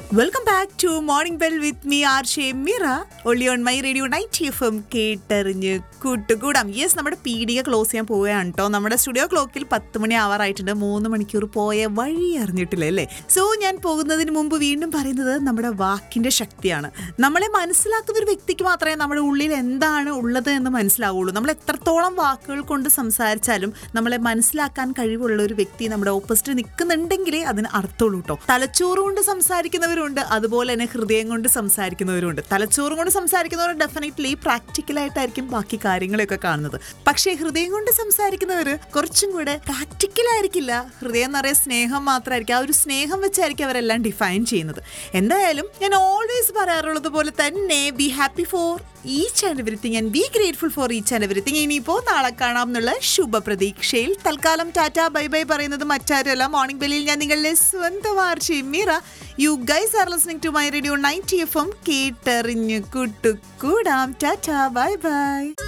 welcome back to morning bell with me R J Meera only on my radio ninety F M കേട്ടറിഞ്ഞ് കൂട്ടുകൂടാം yes നമ്മുടെ പീഡിക close ചെയ്യാൻ പോവുകയാണ് കേട്ടോ നമ്മുടെ സ്റ്റുഡിയോ ക്ലോക്കിൽ പത്ത് മണി ആവാറായിട്ടുണ്ട് മൂന്ന് മണിക്കൂർ പോയ വഴി അറിഞ്ഞിട്ടില്ല അല്ലേ സോ ഞാൻ പോകുന്നതിന് മുമ്പ് വീണ്ടും പറയുന്നത് നമ്മുടെ വാക്കിന്റെ ശക്തിയാണ് നമ്മളെ മനസ്സിലാക്കുന്ന ഒരു വ്യക്തിക്ക് മാത്രമേ നമ്മുടെ ഉള്ളിൽ എന്താണ് ഉള്ളത് എന്ന് മനസ്സിലാവുള്ളൂ നമ്മൾ എത്രത്തോളം വാക്കുകൾ കൊണ്ട് സംസാരിച്ചാലും നമ്മളെ മനസ്സിലാക്കാൻ കഴിവുള്ള ഒരു വ്യക്തി നമ്മുടെ ഓപ്പോസിറ്റ് നിൽക്കുന്നുണ്ടെങ്കിലേ അതിന് അർത്ഥമുള്ളൂ കേട്ടോ തലച്ചോറ് കൊണ്ട് സംസാരിക്കുന്നവരുണ്ട് അതുപോലെ തന്നെ ഹൃദയം കൊണ്ട് സംസാരിക്കുന്നവരുണ്ട് തലച്ചോറ് കൊണ്ട് സംസാരിക്കുന്നവർ ഡെഫിനറ്റ്ലി പ്രാക്ടിക്കലായിട്ടായിരിക്കും ബാക്കി കാര്യങ്ങളൊക്കെ കാണുന്നത് പക്ഷേ ഹൃദയം കൊണ്ട് സംസാരിക്കുന്നവർ കുറച്ചും കൂടെ പ്രാക്ടിക്കൽ ആയിരിക്കില്ല ഹൃദയം നിറയെ സ്നേഹം മാത്രമായിരിക്കും ആ ഒരു സ്നേഹം വെച്ചായിരിക്കും അവരെല്ലാം ഡിഫൈൻ ചെയ്യുന്നത് എന്തായാലും ഞാൻ ഓൾവേസ് പറയാറുള്ളത് പോലെ തന്നെ be happy for each and everything and be grateful for each and everything ഇനിയിപ്പോൾ നാളെ കാണാം എന്നുള്ള ശുഭപ്രതീക്ഷയിൽ തൽക്കാലം ടാറ്റ ബൈ ബൈ പറയുന്നത് മറ്റാരുമല്ല മോർണിംഗ് ബെല്ലിൽ ഞാൻ നിങ്ങളുടെ സ്വന്തം R J Meera you guys are listening to my radio ninety F M കേട്ടറിഞ്ഞു കൂട്ടുകൂടാം ടാറ്റ ബൈ ബൈ